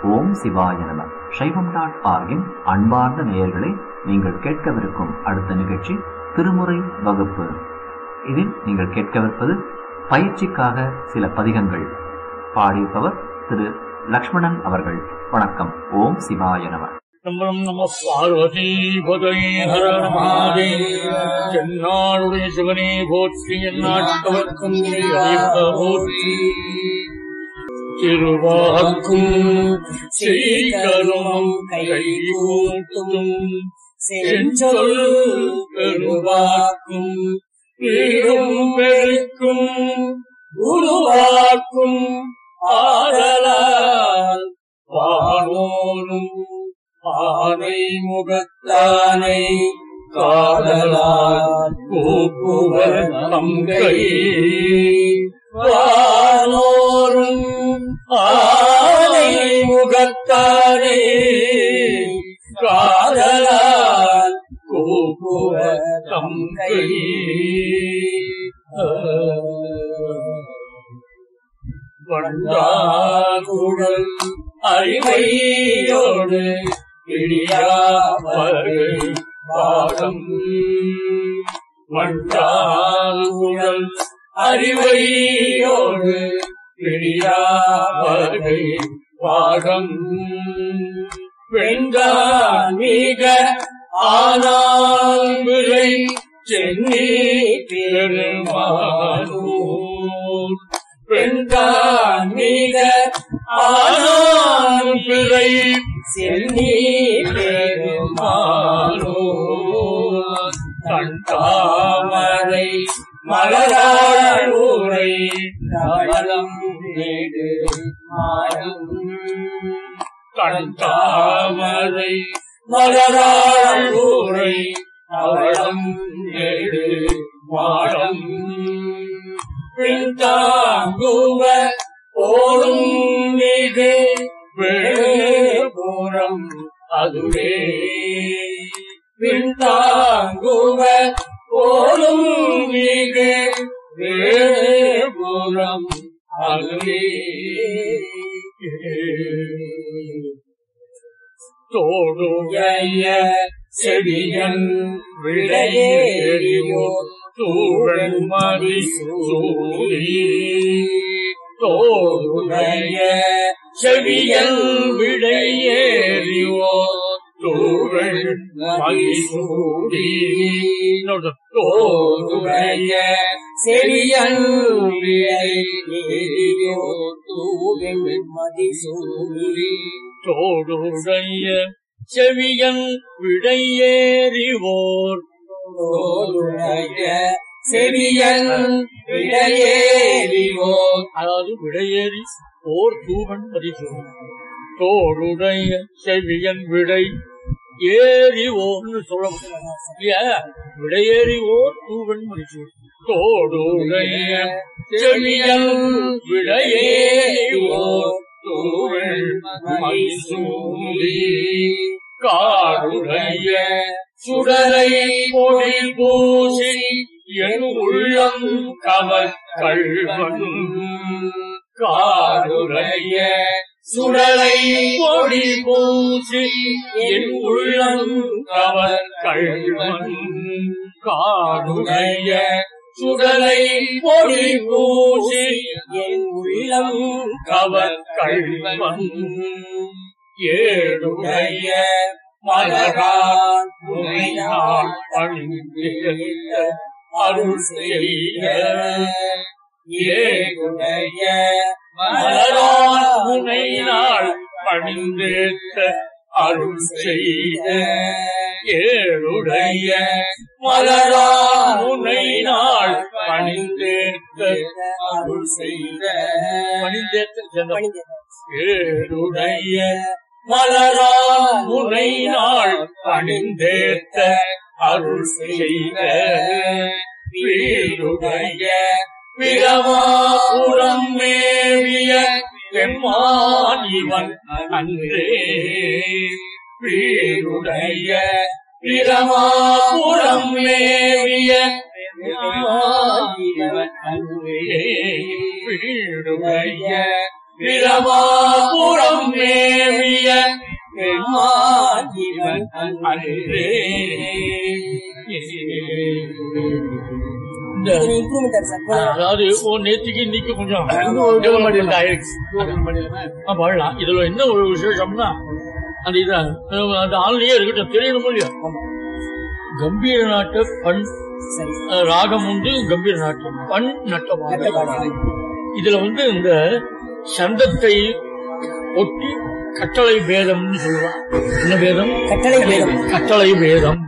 ஓம் சிவாய நம சைவம் டாட் ஆர்கின் அன்பார்ந்த நேயர்களே நீங்கள் கேட்கவிருக்கும் அடுத்த நிகழ்ச்சி திருமுறை வகுப்பு இதில் நீங்கள் கேட்கவிருப்பது பயிற்சிக்காக சில பதிகங்கள் பாடியிருப்பவர் திரு லக்ஷ்மணன் அவர்கள் வணக்கம் ஓம் சிவாய நம நம்பரம் நம பார்வதி பதை ஹர மகாதே தென்னாடுடைய சிவனே போற்றி எந்நாட்டவர்க்கும் இறைவா போற்றி திருவாக்கும் செய்கரும் கை கூட்டும் செஞ்சொல் பெருவாக்கும் வீடும் பெருக்கும் உருவாக்கும் ஆதலால் வானோரும் ஆனை முகத்தானை காதலால் கூப்புவர் தங்கை வானோரும் ஆனை முகத்தானே காதலால் கூப்புவர் தங்கை வண்டாகுழல் அறிவையோடு பிடியாவர்கள் பாடம் வண்டாகுழல் அறிவையோடு பிடியாவர்கள் பாடம் பெண்கான் மிக ஆனால் விலை சென்னி பெருமானூர் பெண்கான் மிக ஆனால் பிறை சென்னி பெருமானூர் கண்டாமரை மலராள் ஊரை கமலம் நேடு மாயம் கண்டாமரை மலராள் ஊரை அவளம் நேடு மாடம் பின்தாங்குவ ஓடும் மீது வேபுறம் அதுவே பின்தாங்குவ ஓடும் மீது வேபுறம் அதுவே தோடுடைய செடியன் விளையேறியோ தூழல் மதி சூடி தோடுடைய செவியல் விடையேறியோ தூழல் மதி சூடி தோடுடைய செவியல் விடையேறியோ தூழல் மதி சூடி தோடுடைய செவியன் விடையேறிவோர் தோளுடைய செவியன் விடையேறிவோர் அதாவது விடையேறி ஓர் தூவன் பரிசு தோளுடைய செவியன் விடை ஏறிவோர்னு சொல்ல இல்லையா விடையேறி ஓர் தூவன் பரிசு தோளுடைய செவியன் விடையேறிவோர் தூவன் மைசூரி காடுடைய சுடலை பொடி பூசி என் உள்ளம் கவர் கள்வன் காடுடைய சுடலை பொடி பூசி என் உள்ளம் கவர் கள்வன் காடுடைய சுடலை பொடி பூசி என் உள்ளம் கவர் கள்வன் ஏழுடைய மலரான் முனையாள் பணிந்த அருள் செய்ய ஏழுடைய மலரான் முனையாள் பணிந்தேத்த அருள் செய்த ஏழுடைய மலரான் முனையாள் பணிந்தேத்த அருள் செய்த பணிந்தேத்த ஏழுடைய மலரா முனை நாள் பணிந்தேத்த அருள் செய்த வீருடைய பிரமாபுரம் மேவிய பெம்மான் இவன் அன்றே வீருடைய பிரமாபுரம் மேவிய பெம்மான் அன்றே வீடுடைய பிரமாபுரம் மேவிய பெருமான் இவன் அன்றே இந்த இம்ப்ரூவ்மெண்ட் சார் போன அதாவது ஓ நேற்றுக்கு இன்னைக்கு கொஞ்சம் டெவலப்மெண்ட் ஆயிடுச்சு ஆ, பாடலாம் இதுல என்ன ஒரு விசேஷம்னா அந்த இது அந்த ஆள்லயே இருக்கட்டும் தெரியணும் இல்லையா கம்பீர நாட்டு பண் சரி அஹ், ராகம் உண்டு கம்பீர நாட்டு பண் நட்டமாக நட்டபாடு. இதுல வந்து இந்த சந்தத்தை ஒட்டி கட்டளை பேதம்னு சொல்லுவான் என்ன பேதம் கட்டளை வேதம் கட்டளை பேதம்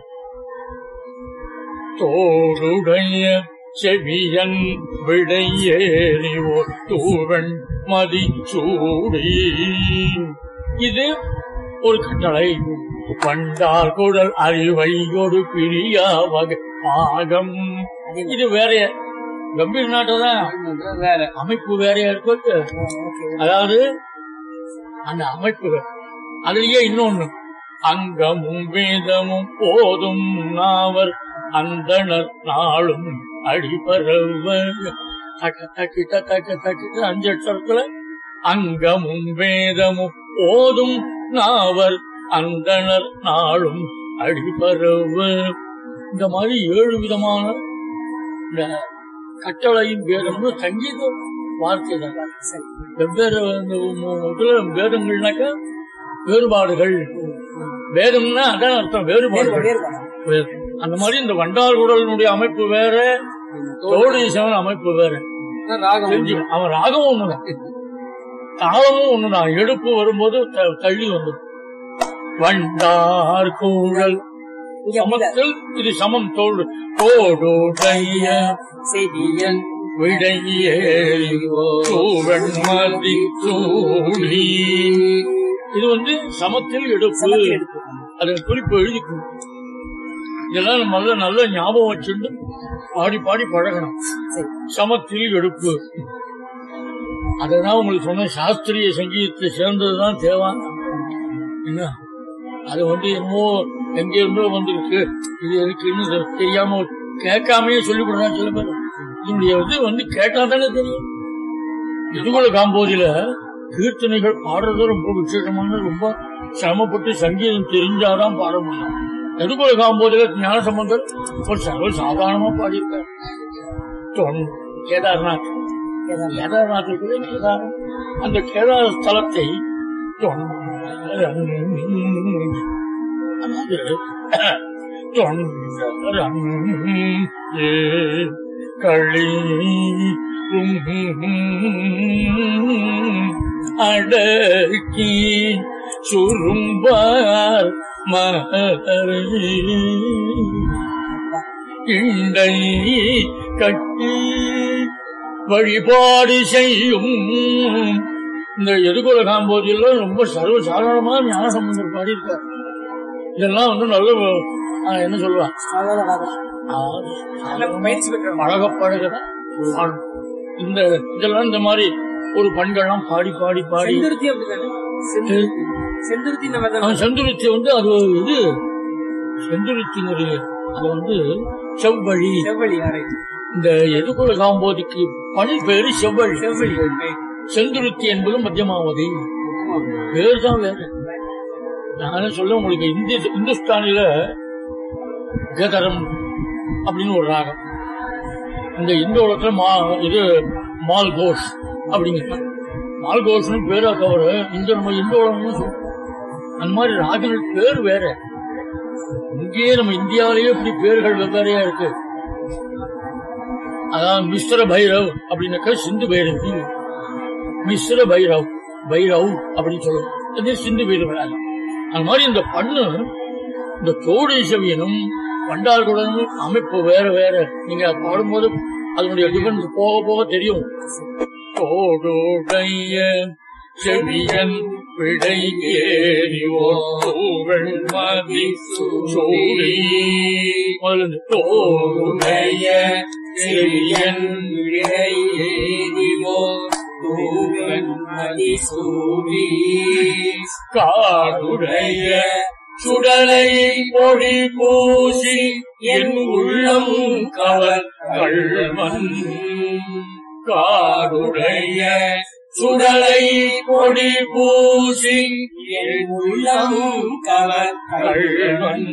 தோடுடைய செவியன் விடையேறிவோ தூவன் மதி சூடி இது ஒரு கட்டளை பண்டார் குடல் அறிவை ஒரு பிரியா வகை பாகம் இது வேற கம்பீர் நாட்டதான் வேற அமைப்பு வேறையா இருக்கும் ஓகே அதாவது அந்த அமைப்புகள் அதுலயே இன்னொன்னு அங்கமும் வேதமும் போதும் நாவர் அந்தணர் நாளும் அடிபரவ தக்க தக்கிட்ட தக்க தக்கிட்ட அஞ்சு அட்சரத்துல அங்கமும் வேதமும் போதும் நாவர் அந்தணர் நாளும் அடிபரவ இந்த மாதிரி ஏழு விதமான இந்த கட்டளையும் வேதம்னு சங்கீத வார்த்தை தான் சரி வெவ்வேறு இந்த மு- இதுல வேதங்கள்னாக்கா வேறுபாடுகள் வேதம்னா அதான் அர்த்தம் வேறுபாடு வேறுபாடு வேறுபாடு வேறு. அந்த மாதிரி இந்த வண்டார் குடலினுடைய அமைப்பு வேற தோடீசவன் அமைப்பு வேற ராகம் தெரிஞ்சுக்கணும். அவன் ராகம் ஒண்ணுதான் தாளமும் ஒண்ணுதான் எடுப்பு வரும்போது த- தள்ளி வந்துடும் வண்டார் கூழல் இங்க அப்படி இல்ல. சமத்தில் இது சமம் தோடு தோடுடைய செய்தியன் விடையேவெண்மதி சூடி இது வந்து சமத்தில் எடுப்பு சமத்தில் எடுப்பு. அது குறிப்பு எழுதிக்கணும் இதெல்லாம் நம்ம நல்லா நல்ல ஞாபகம் வச்சுட்டு பாடி பாடி பழகணும் சரி சமத்தில் எடுப்பு அததான் உங்களுக்கு சொன்ன சாஸ்திரிய சங்கீதத்தை சேர்ந்ததுதான் தேவாங்க என்ன அது வந்து என்னமோ எங்க இருந்தோ வந்திருக்கு இது இருக்குன்னு தெ- தெரியாம கேட்காமயே சொல்லிவிடுறான் சில பேர் இதனுடைய இது வந்து கேட்டா தானே தெரியும் இதுகுல காம்போதியில கீர்த்தனைகள் பாடுறது ரொம்ப விசேஷமான ரொம்ப சிரமப்பட்டு சங்கீதம் தெரிஞ்சாதான் பாட முடியும் எதுகுல காம்போதியில ஞான சம்பந்தர் ஒரு சர்வ சாதாரணமா பாடியிருக்கார் தொன்- கேதார்நாத் கேதார்நாத். கேதார்நாத் இருக்குது கேதாரம் அந்த கேதார ஸ்தலத்தை தொண்டரன் அதாவது தொண்டரன் ஏ களி அடக்கி சுரும்பார் மகரி இண்டை கட்டி வழிபாடு செய்யும் இந்த எதுகுல காம்போதியில ரொம்ப சர்வ சாதாரணமா ஞான சம்பந்தர் பாடியிருக்கார் இதெல்லாம் வந்து நல்ல ஆ, என்ன சொல்லுவா சாதாரண ராகம். பயிற்சி பெற்றவங்க. பழக பழக பாடும். இந்த இதெல்லாம் இந்த மாதிரி ஒரு பண்கள்லாம் பாடி பாடி பாடி செந்துருத்தி அப்படிதானே செந்துருத்தி செந்துருத்தி நம்ம தான் அவன் செந்துருத்தி வந்து அது ஒரு இது செந்துருத்திங்கிறது அது வந்து செவ்வழி செவ்வழி அறை இந்த எதுகுல காம்போதிக்கு பண் பேரு செவ்வழி செவ்வழி செந்துருத்தி என்பது மத்தியமாவதி பேர் தான் வேற நானே சொல்ல உங்களுக்கு இந்திய இந்துஸ்தானில கதரம் அப்படின்னு ஒரு ராகம் இந்த இந்தோளத்துல மா இது மால் கோஷ் அப்படிங்கிற மால் கோஷ்னு பேரா தவிர இந்த நம்ம இந்தோளம்னு சொல்றோம் அந்த மாதிரி ராகங்கள் பேர் வேற இங்கேயே நம்ம இந்தியாவிலேயே இப்படி பேர்கள் வெவ்வேறையா இருக்கு அதான் மிஸ்ர பைரவ் அப்படின்னாக்கா சிந்து பைரவி மிஸ்ர பைரவ் பைரவ் அப்படின்னு சொல்லுவோம் அது சிந்து பைரவ் ராகம் அந்த மாதிரி இந்த பண்ணு இந்த தோடு செவியனும் பண்டார்களுடனும் அமைப்பு வேற வேற நீங்க அதை பாடும்போது அதனுடைய டிஃபரன்ஸ் போக போக தெரியும் தோடுடைய செவியன் விடை ஏறிவோள் மதி சூடி முதல்ல இந்த தோடுடைய செவியன் விடை காடுடைய சுடலை பொடி பூசி என் உள்ளம் கவர் கள்வன் காடுடைய சுடலை பொடி பூசி என் உள்ளம் கவர் கள்வன்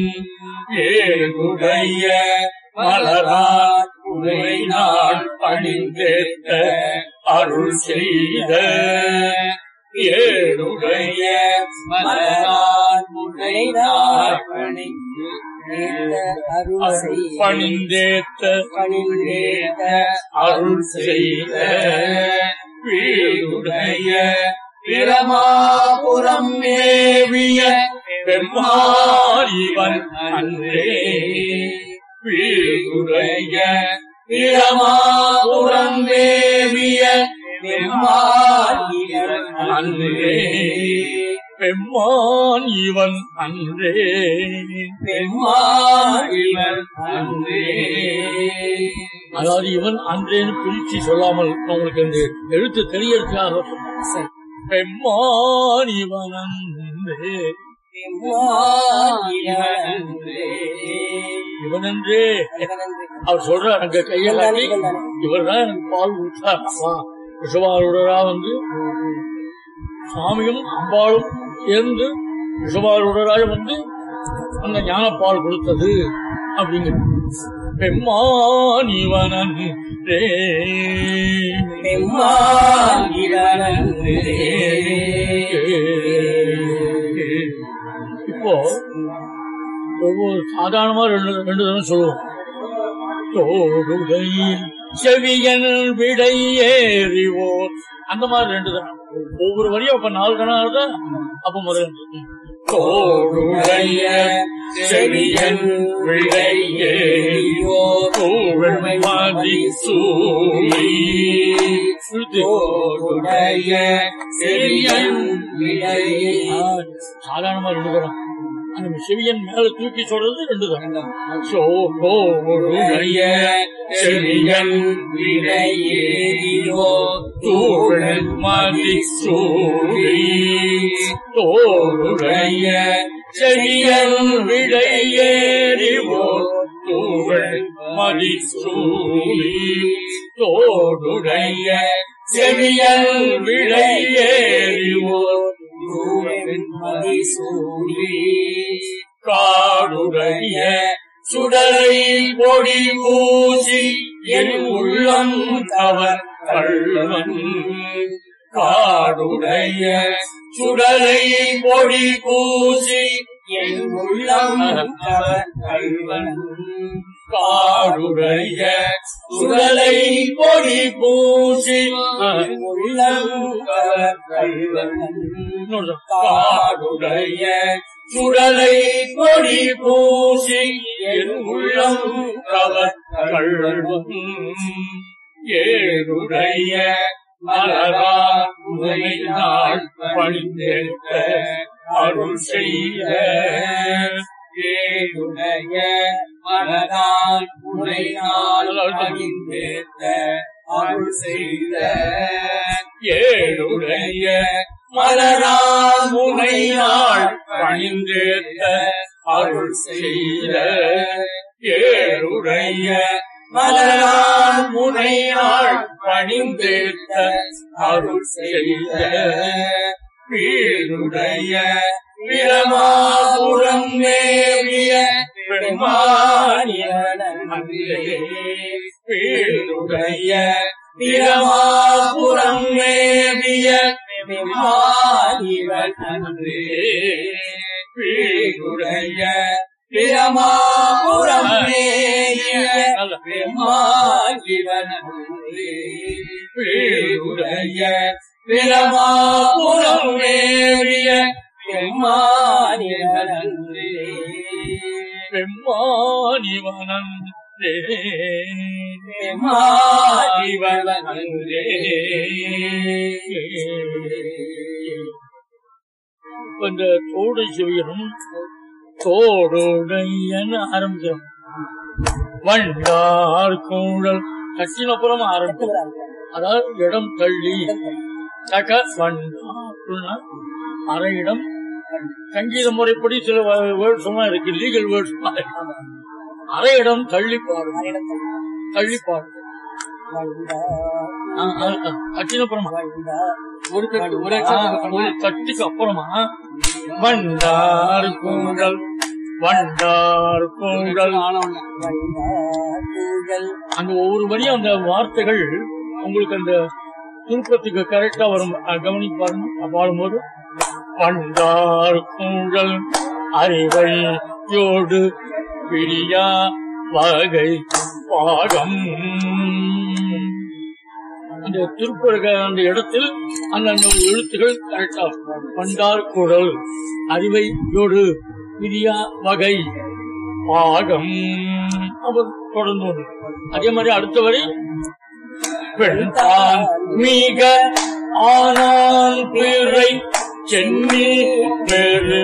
ஏழுடைய மலரார் உரை நான் பணிந்தேத்த அருள் செய்த ஏழுடைய மலரான் முனை நாற்பணி அருள் செய்ய பணிந்தேத்த பணிந்தேத்த அருள் செய்த வீடுடைய பிரமாபுரம் மேவிய பெம்மாரிவன் அன்றே வீடுடைய பிரமாபுரம் மேவிய பெம்மாரிவன் அன்றே பெம்மான் இவன் அன்றே பெம்மான் இவன் அன்றே அதாவது இவன் அன்றேன்னு பிரிச்சு சொல்லாமல் உங்களுக்கு இந்த எழுத்து தெரியறதுக்காக சொன்னான் பெம்மான் இவன் அன்றே பெம்மான் இவன் அன்றே இவனன்றே அவர் சொல்றார் அங்க கையெல்லாம் இவர் தான் எனக்கு பால் கொடுத்தார் அம்மா ரிஷபாரூடரா வந்து சுவாமியும் அம்பாளும் சேர்ந்து ரிஷபாரூடராக வந்து அந்த ஞானப்பால் கொடுத்தது அப்படிங்கிறது பெம்மான் இவனன்றே பெம்மான் இவன் அன்றே இப்போ ஒவ்வொரு சாதாரணமா ரெண்டு ரெண்டு தரம் சொல்லுவோம் தோடுகை செவியன் விடை ஏறிவோர் அந்த மாதிரி ரெண்டு தரம் ஒவ்வொரு வரியும் அப்ப நாலு தரம் இருந்தா அப்ப முறை தோடுடைய செவியன் விடை ஏறிவோர் தோழமை மாதி சூழி தோடுடைய செவியன் விடையான் சாதாரணமா ரெண்டு தரம் அந்த செவியன் மேல தூக்கி சொல்றது ரெண்டு தரம் சோடைய செவியன் விடையேறியோ தூழல் மதி சூழி தோளுடைய செவியன் விடையேறிவோ தூழல் மதி சூழி தோடுடைய செவியன் விடையேறிவோ மதிசூடி காடுடைய சுடலை பொடி பூசி என் உள்ளம் தவர் கள்வன் காடுடைய சுடலை பொடி பூசி என் உள்ளம் கவர் கள்வன் காடுடைய சுடலை பொடி பூசி என் உள்ளம் கவர் கள்வன் இன்னொரு காடுடைய சுடலை பொடி பூசி என் உள்ளம் கவர் கள்வன் ஏழுடைய மலரா உரை நாள் பணிந்தேற்க அருள் செய்த ஏழுடைய மனதான் உனையால் அணிந்தேத்த அருள் செய்த ஏழுடைய மலரா உரை நாள் பணிந்தேற்க அருள் செய்த ஏழுடைய மலரான் முனையாள் பணிந்தேத்த அருள் செய்த வீருடைய பிரமாபுரம் நேவிய பெருமானியனே வீருடைய பிரமாபுரம் நேவிய பெருமானிவன் அன்றே வீருடைய பிரமாபுரம் மேய நல்ல பெருமானிவன் அன்றே வீருடைய பிரமாபுரம் நேவிய பெருமானிவன் அன்றே பெம்மானிவனன்றே பெருமானிவன் அன்றே இப்ப இந்த தோடு செவியனும் தோடுடையன்னு ஆரம்பிக்கிறோம் வண்டார் கூழல் கட்டின அப்புறம் ஆரம்பிக்கும் அதாவது இடம் தள்ளி தக வண்டா அரை இடம் சங்கீத முறைப்படி சில வேர்ட்ஸ் எல்லாம் இருக்கு லீகல் வேர்ட்ஸ் அரை இடம் தள்ளி பாடும் தள்ளி பாடும் அச்சின அப்புறமா ஒரு தட்டு ஒரு ஆ, அக்ஷரம் ஒரு தட்டுக்கு அப்புறமா வண்டார் கூடல் வண்டார் கூடல் ஆன ஒண்ணு அந்த ஒவ்வொரு வரியும் அந்த வார்த்தைகள் உங்களுக்கு அந்த திருப்பத்துக்கு கரெக்டா வரும் அஹ் கவனிச்சு பாருங்க அப்ப பாடும்போது வண்டார் கூடல் அறிவை யோடு பிரியா வகை பாகம் அந்த திருப்பருக அந்த இடத்தில் அந்த அந்த எழுத்துகள் கரெக்டா வண்டார் குரல் அறிவை யோடு பிரியா வகை பாகம் அவர் தொடர்ந்து வரும். அதே மாதிரி அடுத்த வரை பெண்தான் மிக ஆனான் பிறை சென்னி பெரு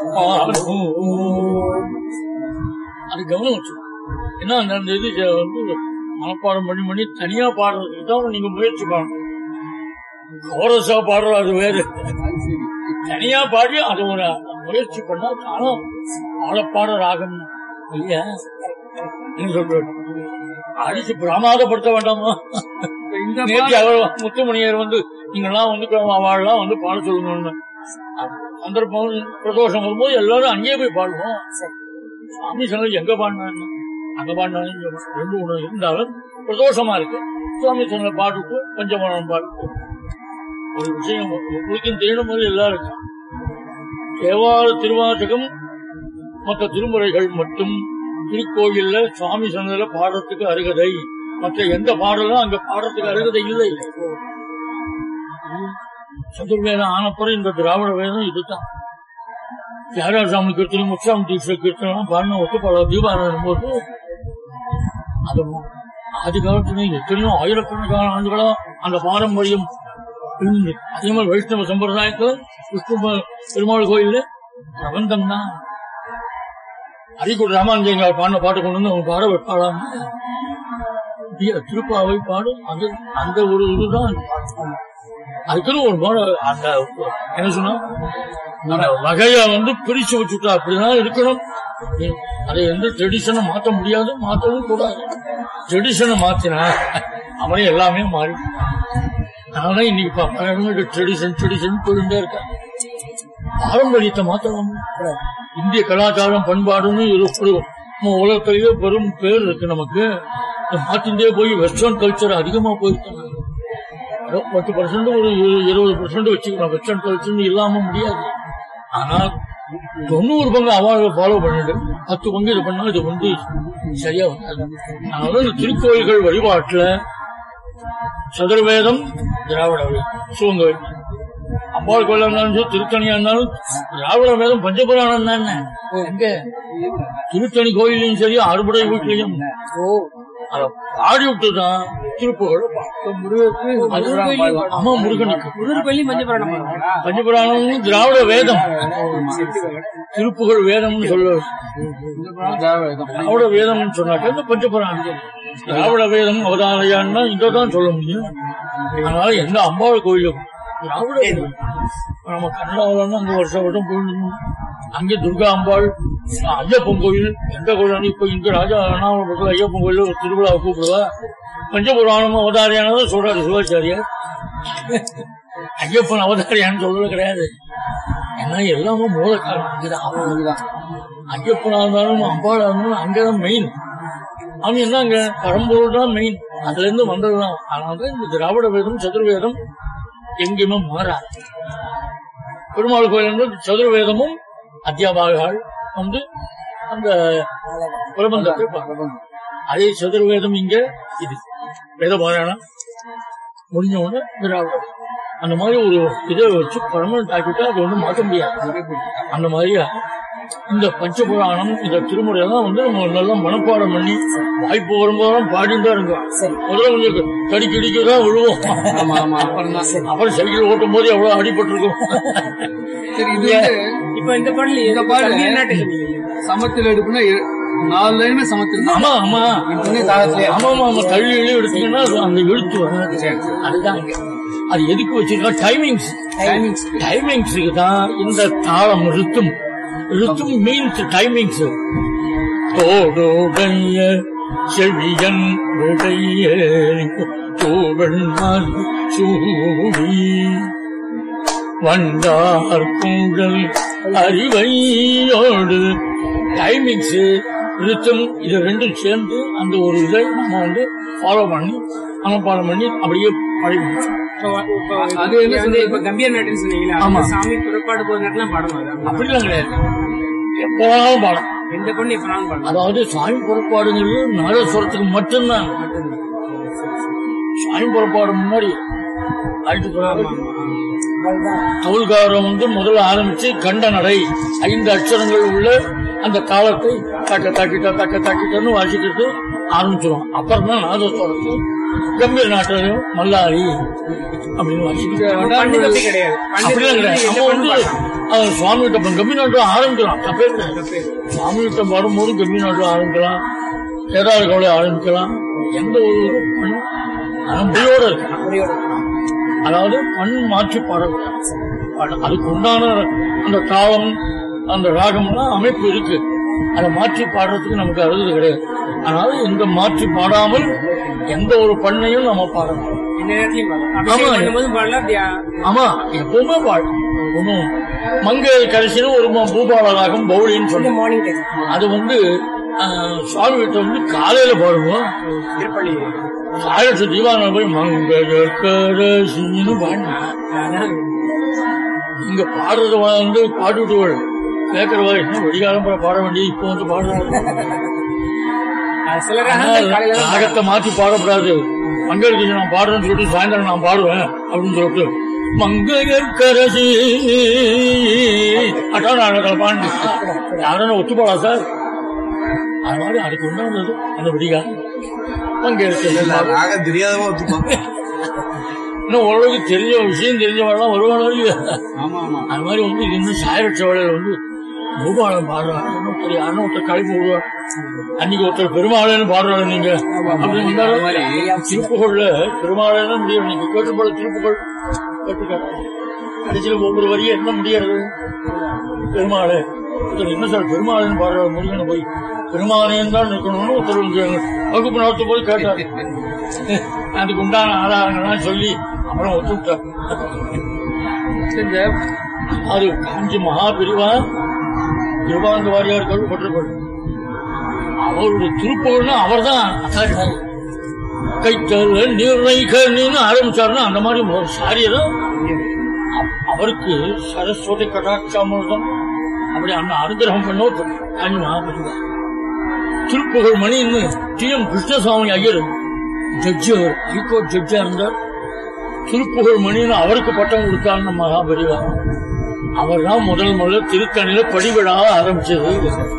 அது கவனம் வச்சு ஏன்னா அந்த அந்த இது ஜ- வந்து மனப்பாடம் பண்ணி பண்ணி தனியா பாடுறதுக்கு தான் நீங்க முயற்சி பண்ணணும் கோரஸா பாடுறது அது வேறு தனியா பாடி அது ஒரு முயற்சி பண்ணா தானும் ஆழப்பாட ராகம் இல்லையா என்ன சொல்றது அடிச்சு பிரமாதப்படுத்த வேண்டாமா இந்த நேற்று அவர் முத்துமணியர் வந்து நீங்கெல்லாம் வந்து அவள்லாம் வந்து பாட சொல்லணும்னு சந்தர்ப்பம் பிரதோஷம் வரும்போது எல்லாரும் அங்கேயே போய் பாடுவோம் சாமி சொன்னது எங்க பாடினாங்க அங்க பாடினாங்க இங்க பாடினாங்க. ரெண்டு ஒண்ணு இருந்தாலும் பிரதோஷமா இருக்கு சுவாமி சொன்ன பாட்டுக்கு பஞ்சமரம் பாட்டு ஒரு விஷயம் உங்களுக்கு தெரியும் போது எல்லாருக்கும் தேவார திருவாசகம் மற்ற திருமுறைகள் மட்டும் திருக்கோயில்ல சுவாமி சொன்னதுல பாடுறதுக்கு அருகதை மற்ற எந்த பாடலும் அங்க பாடுறதுக்கு அருகதை இல்லை சதுர்வேதம் ஆனப்புறம் இந்த திராவிட வேதம் இதுதான் தியாகராஜாமி கீர்த்தனை முச்சாமி தீட்ச கீர்த்தனம் பாடின ஒத்து பல தீபாராயணம் போது அது ஆதி காலத்துல எத்தனையோ ஆயிரக்கணக்கான ஆண்டுகளா அந்த பாரம்பரியம் இருந்தது அதே மாதிரி வைஷ்ணவ சம்பிரதாயத்துல விஷ்ணு ப- பெருமாள் கோயில்ல பிரபந்தம் தான் அரிக்குடி ராமானுஜங்க பாடின பாட்டு கொண்டு வந்து அவங்க பாட வைப்பாளாம் திருப்பாவை பாடும் அது அந்த ஒரு இதுதான் அதுக்குன்னு ஒரு பாட அந்த என்ன சொன்னா அந்த வகைய வந்து பிரிச்சு வச்சுட்டா அப்படிதான் இருக்கணும் அதை எந்த ட்ரெடிஷனை மாத்த முடியாது மாத்தவும் கூடாது ட்ரெடிஷனை மாத்தினா அவனே எல்லாமே மாறி நானே இன்னைக்கு பாருங்க ட்ரெடிஷன் ட்ரெடிஷன் போயிட்டே இருக்கேன் பாரம்பரியத்தை மாத்தலாம் இந்திய கலாச்சாரம் பண்பாடுன்னு இது ஒரு நம்ம உலகத்திலேயே பெரும் பேர் இருக்கு நமக்கு இதை மாத்திண்டே போய் வெஸ்டர்ன் கல்ச்சர் அதிகமா போயிருக்காங்க ஏதோ பத்து பர்சன்ட் ஒரு இரு- இருபது பர்சன்ட் வச்சுக்கலாம் வெஸ்டர்ன் கல்ச்சர் இல்லாம முடியாது ஆனால் தொண்ணூறு பங்கு அவார்டு ஃபாலோ பண்ணிட்டு பத்து பங்கு இது பண்ணா இது வந்து சரியா வராது அதனால இந்த திருக்கோயில்கள் வழிபாட்டுல சதுர்வேதம் திராவிட வேதம் சிவங்க வேதம் அம்பாள் கோயிலா இருந்தாலும் சரி திருத்தணியா இருந்தாலும் திராவிட வேதம் பஞ்சபுராணம் தானே எங்க திருத்தணி கோயிலையும் சரி அறுபடை வீட்லயும் அத பாடி விட்டுதான் திருப்புகழ் ஆமா முருகனுக்கு முருகர் பள்ளி மஞ்சபுராணம் பாருங்க. பஞ்சபுராணம் திராவிட வேதம் திருப்புகழ் வேதம்னு சொல்ல திராவிட வேதம்னு சொன்னாக்க இந்த பஞ்சபுராணம் திராவிட வேதம் அவதாரையான்னா இங்க தான் சொல்ல முடியும் அதனால எந்த அம்பாள் கோயிலும் திராவிட வேதம் நம்ம கன்னடாவில் அங்க வருஷம் வருஷம் போயிருந்தோம் அங்கே துர்கா அம்பாள் ஐயப்பன் கோயில் எந்த கோயில் இப்ப இங்க ராஜா அண்ணாமலை ஐயப்பன் கோயில் ஒரு திருவிழாவை கூப்பிடுவா பஞ்சபுராணம் அவதாரியானதான் சொல்றாரு சிவாச்சாரியார் ஐயப்பன் அவதாரியான்னு சொல்றது கிடையாது ஏன்னா எல்லாமே மூல காரணம் அங்கதான் அவனுக்குதான் ஐயப்பனா இருந்தாலும் அம்பாளா இருந்தாலும் அங்கதான் மெயின் அவன் என்ன அங்க பரம்பொருள் தான் மெயின் அதுல இருந்து வந்ததுதான் அதனாலதான் இந்த திராவிட வேதம் சதுர்வேதம் எங்கேயுமே மாறாது பெருமாள் கோயில் வந்து சதுர்வேதமும் அத்தியாபாகால் வந்து அந்த பிரபந்தத்தை பார்க்கணும். அதே சதுர்வேதம் இங்க இது வேத பாராயணம் முடிஞ்ச உடனே திராவிடம் அந்த மாதிரி ஒரு இதை வச்சு பர்மனன்ட் ஆக்கிட்டா அது ஒன்றும் மாற்ற முடியாது அந்த மாதிரியா இந்த பஞ்சபுராணம் இந்த திருமுறையெல்லாம் வந்து நம்ம நல்லா மனப்பாடம் பண்ணி வாய்ப்பு வரும்போதெல்லாம் பாடிட்டு தான் இருக்கோம் முதல்ல கொஞ்சம் கடிக்கடிக்க தான் விழுவோம் ஆமா ஆமா அப்புறம் தான் அப்புறம் சைக்கிள் ஓட்டும் போது எவ்வளவு அடிபட்டிருக்கும் சரி இது வந்து இப்ப இந்த பாடல இந்த பாடல் கர்நாடக சமத்தில் எடுப்புனா இரு- நாலு லைனுமே சமத்தில் தான் ஆமா ஆமா துணை தாளத்திலே ஆமா ஆமா ஆமா தள்ளி எழுதி எடுத்தீங்கன்னா அது அந்த எழுத்து வராது அதுதான் இங்க. அது எதுக்கு வச்சிருக்கா டைமிங்ஸ் டைமிங்ஸ் டைமிங்ஸுக்கு தான் இந்த தாளம் ரித்தும் ரித்தும் மீன்ஸ் டைமிங்ஸ் தோடுடைய செவியன் விடைய தோவன் மது சூடி வண்டார் கூடல் அறிவையோடு டைமிங்ஸ் ரித்தம் இது ரெண்டும் சேர்ந்து அந்த ஒரு இதை நம்ம வந்து ஃபாலோ பண்ணி மனப்பாடம் பண்ணி அப்படியே பழகி அது வந்து இப்ப கம்பீர் நாட்டுன்னு சொன்னீங்களா ஆமா. அந்த சாமி புறப்பாடு போகிற நேரத்துல பாடம் அது அப்படிலாம் கிடையாது எப்போனாலும் பாடம் எந்த பொண்ணு எப்பனாலும் பாடம் அதாவது சாமி புறப்பாடுங்கிறது நாதஸ்வரத்துக்கு மட்டும்தான் சாமி புறப்பாடு முன்னாடி அழைத்து தோல்காரம் வந்து முதல்ல ஆரம்பிச்சு கண்ட நடை ஐந்து அட்சரங்கள் உள்ள அந்த தாளத்தை தக்க தக்கிட்ட தக்க தக்கிட்டன்னு வாசிக்கிறது ஆரம்பிச்சிடும் அப்புறம் தான் நாதஸ்வரத்து கம்பீர் நாட்டம் மல்லாரி அப்படின்னு வாசிக்கிறது பண்ணு தப்பி கிடையாது பண்ணு அப்படிலாம் தப்பி கிடையாது எந்த நம்ம பொண்ணு வந்து பாடலாம். அவன் சுவாமி கிட்ட கம்பி நாட்டம் ஆரம்பிக்கலாம் தப்பே கிடையாது சுவாமி கிட்ட வரும்போது கம்பி நாட்டம் ஆரம்பிக்கலாம் ஏதாவது கவலை ஆரம்பிக்கலாம் எந்த ஒரு இதுவும் பண்ண ஆனா முடியோட இருக்கு அதாவது பண் மாற்றி பாடக்கூடாது பாட- அதுக்கு உண்டான அந்த தாளம் அந்த ராகம்லாம் அமைப்பு இருக்கு அதை மாற்றி பாடுறதுக்கு நமக்கு அருகது கிடையாது அதனால இந்த மாற்றி பாடாமல் எந்த ஒரு பண்ணையும் நம்ம பாடணும் இந்த நேரத்துலயும் பாடலாம் ஆமா. அபிஷேகம் பண்ணும்போது பாடலாம் அப்படி ஆ- ஆமா எப்பவுமே பாடணும் ஒன்றும் மங்கை கடைசியில ஒரு ம- பூபால ராகம் பௌலின்னு சொல்லுவோம் அது வந்து ஆஹ், சுவாமி கிட்ட வந்து காலையில பாடுவோம் திருப்பள்ளி ஆயிரத்து தீபாவளி போய் மங்கரசின்னு பாடணும் அதான் இங்க பாடுறது வந்து பாட்டுவிட்டு கேட்கறவா என்ன வெடிகாலம் போல பாட வேண்டிய இப்போ வந்து பாடுறாங்க அது சில ராகங்கள் காலையில தான் ராகத்தை மாத்தி பாடக்கூடாது மங்கருக்கு நான் பாடுறேன்னு சொல்லிட்டு சாயந்தரம் நான் பாடுவேன் அப்படின்னு சொல்லிட்டு மங்கையற்கரசி அட்டா நாடகம் பாண்டு யாரும் ஒத்துப்பாடா சார் அது மாதிரி அதுக்கு உண்டானது அந்த வெடிகாலம் மங்கையருக்கு ராகம் தெரியாதவா ஒத்துப்பான் இன்னும் ஓரளவுக்கு தெரிஞ்ச விஷயம் தெரிஞ்சவெல்லாம் வருவானோ இல்லையா ஆமா ஆமா அது மாதிரி வந்து இது இன்னும் சாயரட்ச வேலையில வந்து பூபாலம் பாடுறாங்க ஒருத்தர் யாரும் ஒருத்தர் கழிப்பு விடுவார் அன்னைக்கு ஒருத்தர் பெருமாளேன்னு பாடுறாரு நீங்க அப்படி வந்தாலும் திருப்புகழ்ல பெருமாளேன்னு முடியும் நீங்க கேட்டுப்போல திருப்புகழ் கேட்டுக்காட்டு கடைசியில் ஒவ்வொரு வரியும் என்ன முடியாது பெருமாளே ஒருத்தர் என்ன சார் பெருமாளேன்னு பாடுறாரு முருகன் போய் பெருமாளேன்னு தான் இருக்கணும்னு ஒருத்தர் வந்து வகுப்பு நடத்த போய் கேட்டார் அதுக்கு உண்டான ஆதாரங்கள்லாம் சொல்லி அப்புறம் ஒத்துவிட்டார் இந்த அது காஞ்சி மகாபிரிவா திருவாங்க வாரியார் கேள்விப்பட்டிருப்பார் அவருடைய திருப்புகழ்னா அவர் தான் கைத்தல நீர்மைகன்னு ஆரம்பிச்சாருன்னா அந்த மாதிரி ஒரு சாரியதான் அவ- அவருக்கு சரஸ்வதி கடாட்சாமிர்தம் அப்படி அந்த அனுகிரகம் பண்ண ஒரு காஞ்சி மகாபிரிவா திருப்புகழ் மணின்னு T M Krishnaswami Iyer judge அவர் ஹைகோர்ட் ஜட்ஜா இருந்தார் திருப்புகழ் மணின்னு அவருக்கு பட்டம் கொடுத்தாருன்னு மகாபெரிவா அவர் தான் முதல் முதல்ல திருத்தணியில படிவிழா ஆரம்பிச்சது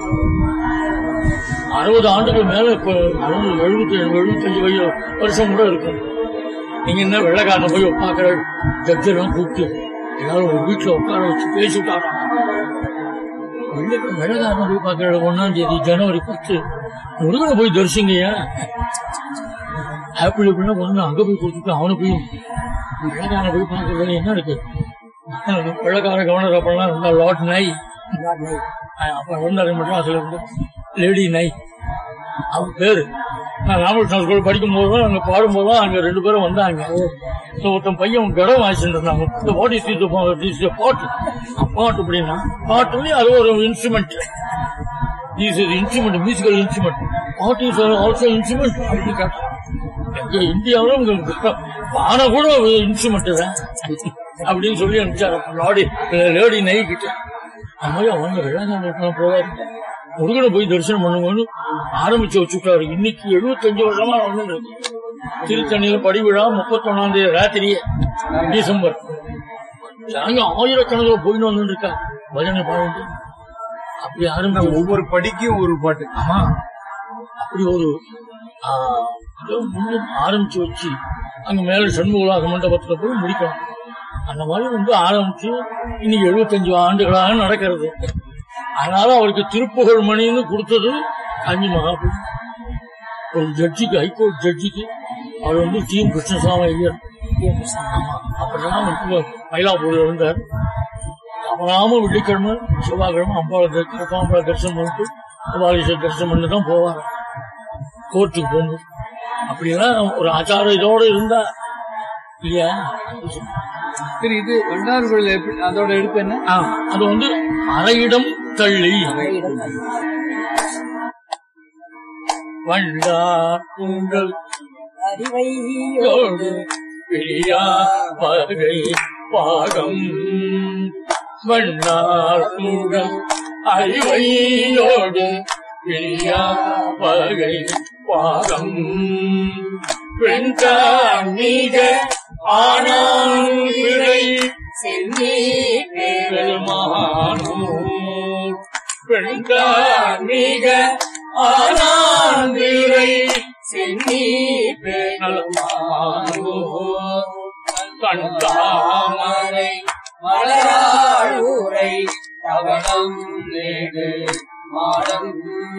அறுபது ஆண்டுகள் மேல இப்ப அறுபது எழுபத்தி எழுபத்தஞ்சு வயசு வருஷம் கூட இருக்கும் நீங்க என்ன வெள்ளக்காரனை போய் உட்காக்கிற ஜட்ஜெல்லாம் கூப்பிட்டு எல்லாரும் ஒரு வீட்டுல உட்கார வச்சு பேசி விட்டாராம் வெள்ளை- வெள்ளக்காரனை போய் பார்க்கற ஒன்னாம் தேதி ஜனவரி பத்து முருகனை போய் தரிசிங்கய்யா ஆப்பிள் இப்படின்னா ஒண்ணு அங்க போய் கொடுத்துட்டு அவனை போய் வெள்ளக்காரனை போய் பார்க்கறதுல என்ன இருக்கு வெள்ளக்கார கவர்னர் அப்பெல்லாம் இருந்தா லாட் நை அப்ப வந்தாரு மெட்ராஸ்ல இருந்து லேடி நை அவன் பேரு நான் ராமகிருஷ்ணா ஸ்கூல் படிக்கும் போதும் அங்க பாடும் போதும் அங்க ரெண்டு பேரும் வந்தாங்க So, ஒருத்தன் பையன் கடம் வாசிட்டு இருந்தாங்க இந்த வாட் இஸ் இது பாட்டு பாட்டு அப்படின்னா பாட்டுலயும் அது ஒரு instrument is instrument musical instrument பாட்டு இஸ் ஆல்சோ இன்ஸ்ட்ருமெண்ட் அப்படின்னு கேட்டான் எங்க இந்தியாவில் உங்களுக்கு பானை கூட ஒரு இன்ஸ்ட்ருமெண்ட் தான் அப்படின்னு சொல்லி அனுப்பிச்சாரு லாடி லேடி நை கிட்ட அது மாதிரி அவங்க வெள்ளாங்க போவாரு முருகனை போய் தரிசனம் பண்ணுங்கன்னு ஆரம்பிச்சு வச்சுட்டாரு இன்னைக்கு எழுபத்தஞ்சு வருஷமா வந்து திருத்தணியில படிவிழா முப்பத்தொன்னாம் தேதி ராத்திரியே டிசம்பர் நாங்க ஆயிரக்கணக்கில் போயின்னு வந்து இருக்கா பஜனை பாடிட்டு அப்படி ஆரம்பிச்சு ஒவ்வொரு படிக்கும் ஒரு பாட்டு ஆமா அப்படி ஒரு ஆ, ஏதோ முன்னு ஆரம்பிச்சு வச்சு அங்க மேல சண்முகலாக மண்டபத்துல போய் முடிக்கணும் அந்த மாதிரி வந்து ஆரம்பிச்சு இன்னைக்கு எழுபத்தஞ்சு ஆண்டுகளாக நடக்கிறது அதனால அவருக்கு திருப்புகழ் மணின்னு கொடுத்தது காஞ்சி மகாபலி ஒரு ஜட்ஜிக்கு ஹைகோர்ட் ஜட்ஜிக்கு அவர் வந்து டி எம் கிருஷ்ணசாமி ஐயர் ஆமா அப்படிதான் வந்து மயிலாப்பூர்ல இருந்தார் தவறாம வெள்ளிக்கிழமை செவ்வாய்க்கிழமை அம்பாளை கருப்பாம்பளை தரிசனம் பண்ணிட்டு அம்பாளீஸ்வரர் தரிசனம் பண்ணி தான் போவார் கோர்ட்டுக்கு போகும்போது அப்படிலாம் ஒரு ஆச்சாரம் இதோட இருந்தா இல்லையா சரி இது வண்டார்குடியில எப்படி அதோட எடுப்பு என்ன ஆ, அது வந்து அரையிடம் தள்ளி வண்டார் உங்கள் யோடு பிரியா பகை பாகம் வண்ணார் உங்கள் அறிவையோடு பிரியா பகை பாகம் பெண்கான் மீக ஆனான் பிழை சென்னி பெருமானோ பெண்கான் மீக ஆனான் பிழை சென்னி பெருமானோ கண்டாமரை மலராழூரை தவணம் நேடு மாடம்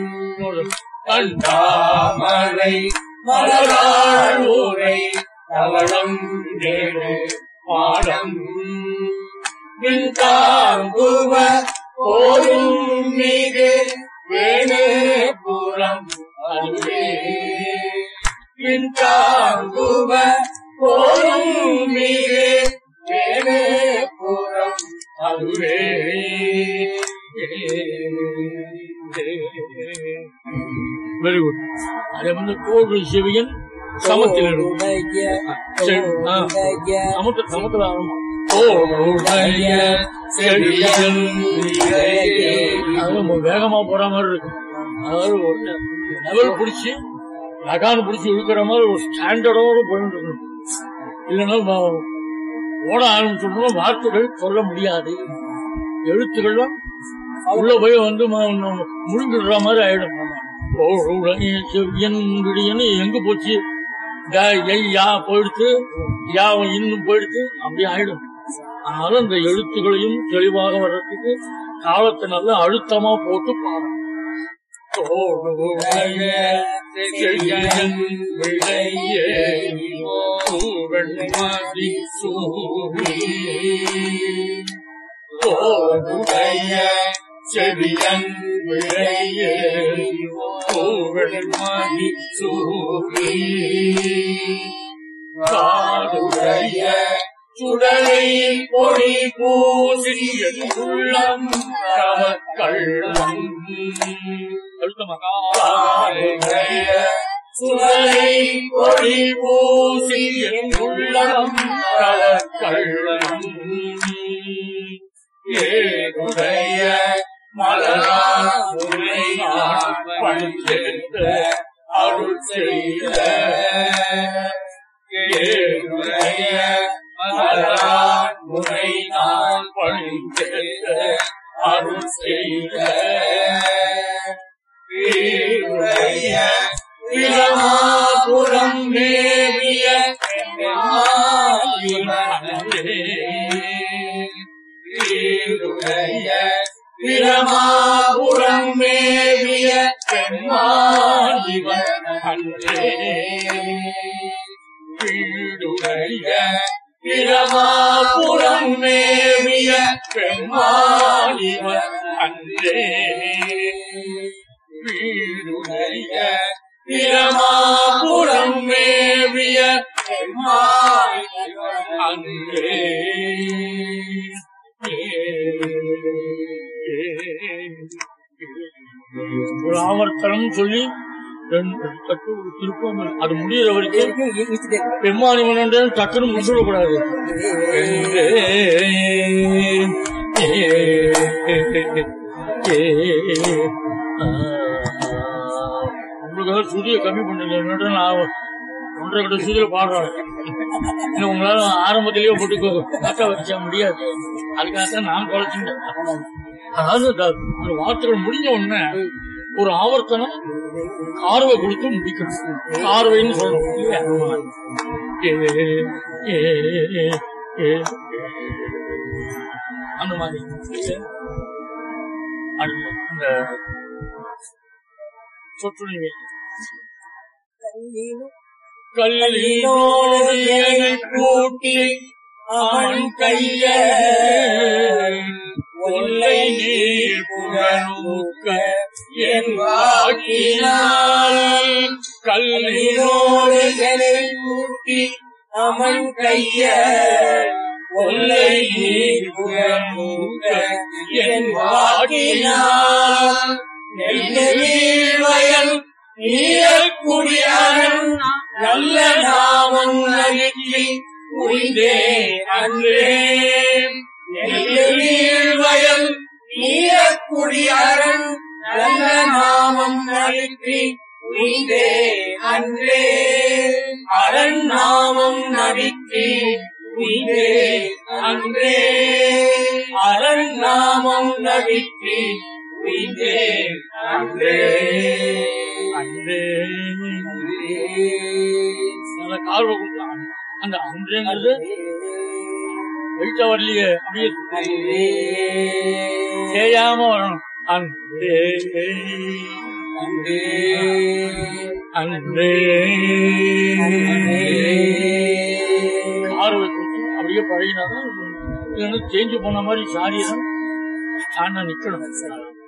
கண்டாமரை மலராழூரை தவளம் நேடு பாடம் மின்தாங்குவ போரும் மீது வேணு புறம் அதுவே மின்தாங்குவ போரும் மீது வேணு புறம் அதுவே வெரி குட் அது வந்து கோடு சிவியன் சமத்தில் இருக்கும் சரி, ஆ. சமத்து சமத்துல ஆரம்பம் கோடுடைய செடியன் இலையே. அது ரொம்ப வேகமா போற மாதிரி இருக்கும் அதாவது ஒரு லெவல் பிடிச்சி லகான் பிடிச்சி இழுக்கிற மாதிரி ஒரு ஸ்டாண்டர்டோட போயிட்டு இருக்கணும் இல்லைன்னா வ- ஓட ஆரம்பிச்சோம்னா வார்த்தைகள் சொல்ல முடியாது எழுத்துக்கள்லாம் உள்ள போய் வந்து ம- ம- முழுங்கிடுற மாதிரி ஆயிடும் கோடுடைய செவ்வியன் விடியன்னு எங்க போச்சு க, எய், யா போயிடுத்து யா இன்னும் போயிடுத்து அப்படி ஆயிடும் அதனால இந்த எழுத்துக்களையும் தெளிவாக வர்றதுக்கு காலத்தை நல்லா அழுத்தமா போட்டு பாருங்க தோடுடைய செழியன் விளையே பூவெண்மதி சூடி. தோடுடைய செழியன் விளையே பூவெண்மதி சூடி. காடுடைய சுடலை பொடி பூசி என் உள்ளம் கவக்கள்ளம் காடுடைய சுடலை பொடி பூசி என் உள்ளம் கவக்கள்ளம் ஏதுடைய மலராதுரை பணிந்த அருள் செய்த ஏதுடைய மலராதுரை நான் பணிந்த அருள் செய்த ஏதுடைய பிரமாபுரம் மேவிய வீருடைய பிரமாபுரம் மேவிய பெண்மாதிவன் அன்றே வீடுடைய பிரமாபுரம் மேவிய பெண்மாதிவன் அன்றே வீடுடைய பிரமாபுரம் மேவிய பெருமாள் அன்றே ஒரு ஆவர்த்தனம் சொல்லி ரெண்டு தட்டு ஒரு திருப்பம் அது முடியிற வரைக்கும் பெம்மானி மன்னன் டக்குன்னு முடிச்சுடக்கூடாது உங்களுக்காக சுதியை கம்மி பண்ணுங்க என்னோட நான் ஒன்றரை கிட்ட சுதியில பாடுறேன் இல்ல உங்களால ஆரம்பத்திலேயே போட்டு காட்ட வச்ச முடியாது அதுக்காக தான் நான் குறைச்சிட்டேன் அதாவது இந்த- இந்த வார்த்தைகள் முடிஞ்ச உடனே ஒரு ஆவர்த்தனம் கார்வை கொடுத்து முடிக்கணும் கார்வைன்னு சொல்லணும் இல்லையா? ஏ, ஏ, ஏ, ஏ. அந்த மாதிரி அடுத்து இந்த சொற்றுணிவை கல்லினோடு என்னை கூட்டி அவன் கைய ஒல்லை நீர் புகழூக்க என் வாக்கினால் கல்லினோடு எனை கூட்டி அவன் கைய கொல்லை நீர் புகழ்ந்த என் வாக்கினால் நெல்லுவயல் நீரக்குடியாரன் நல்ல நாமம் நல்கி உய்தே அன்றே நெல்லுவயல் நீரக்குடியாரன் நல்ல நாமம் நல்கி உய்தே அன்றே அரண் நாமம் நடிக்கு உய்தே அன்றே அரண் நாமம் நடிக்கு உய்தே அன்றே அன்றே நல்ல கார்வை கொடுத்தான் அந்த அன்றேங்கிறது வெளிச்ச வரலையே அப்படியே செய்யாம வரணும் அன்றே அன்றே கார்வை கொடுத்து அப்படியே பழகினாதான் இல்லைன்னா தேஞ்சு போன மாதிரி சாரியதான் ஸ்டாண்டா நிக்கணும்